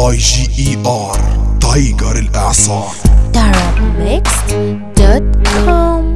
اي جي اي ار تايجر الاعصار darabmixed.com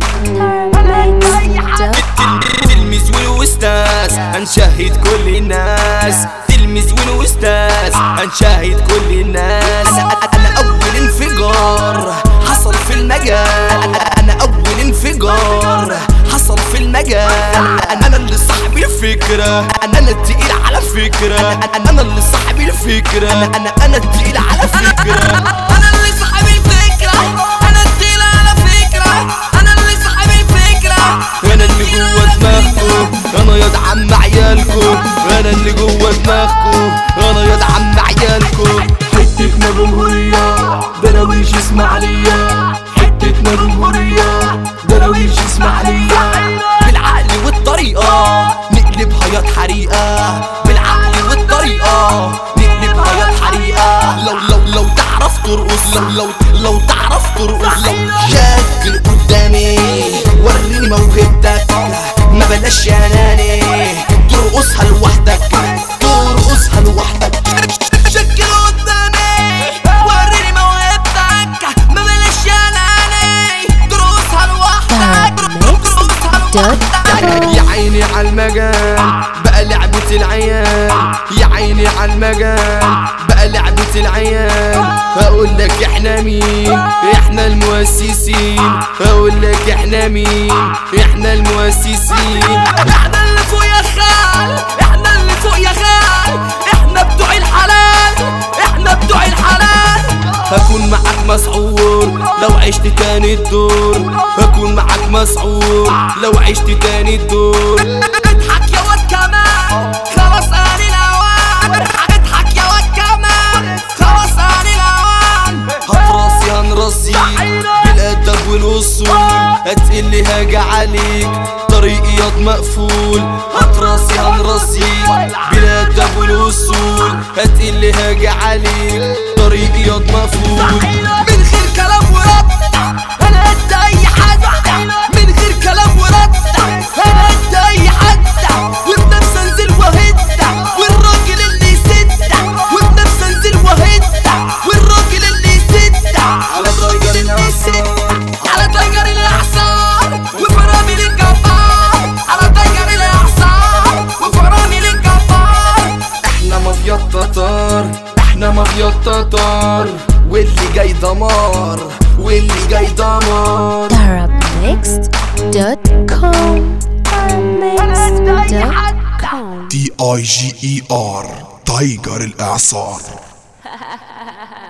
darabmixed.com تلميذ والاستاذ هنشاهد كل الناس تلميذ والاستاذ هنشاهد كل الناس انا اول انفجار حصل في المجال انا اول انفجار حصل في المجال انا اللي صاحب الفكره انا اللي التقيل على فكره انا اللي صاحب الفكره انا انا التقيل على فكره انا اللي صاحب الفكره انا التقيل على فكره انا اللي صاحب الفكره انا اللي جوه دماغكم انا ياض عم عيالكم انا اللي جوه دماغكم انا ياض عم عيالكم حتتنا جمهورية دراويش اسماعيلية حتتنا جمهورية دراويش اسماعيلية بالعقل والطريقة نقلبها ياض حريقة بالعقل والطريقة نقلبها ياض حريقة لو لو لو تعرف ترقص لو لو لو تعرف ترقص لو شكل قدامي وريني موهبتك ما بلاش يا ناني ترقصها لوحدك ترقصها لوحدك شكل قدامي وريني موهبتك ما بلاش يا ناني ترقصها لوحدك ترقصها لوحدك يا عيني على المجال بقى لعبة العيال يا عيني على المجال بقى لعبة العيال هقول لك احنا مين احنا المؤسسين هقول لك احنا مين احنا المؤسسين احنا اللي فوق يا خال احنا اللي فوق يا خال احنا بتوع الحلال احنا بتوع الحلال هكون معاك مسعور لو عشت تاني الدور هكون معاك مسعور لو عشت تاني الدور اضحك يا واد كمان خلاص آن الأوان اضحك يا واد كمان خلاص آن الأوان هتراسي هنرصيك بالأدب والأصول هتقلي هاجي عليك طريقي ياض مقفول هتراسي هنرصيك بالأدب والأصول هتقلي هاجي عليك طريقي ياض مقفول من غير كلام ورد انا قد اي حد من غير كلام ورد انا قد اي حد وبنفس انزل وهد والراجل اللي يسد وبنفس انزل وهد والراجل اللي يسد على تايجر الاعصار على تايجر الاعصار وفرامل الجبار على تايجر الاعصار وفرامل الجبار احنا مافيا التتار احنا مافيا التتار واللي جاي دمار واللي جاي دمار darabmixed.com darabmixed.com تي اي جي اي ار تايجر الاعصار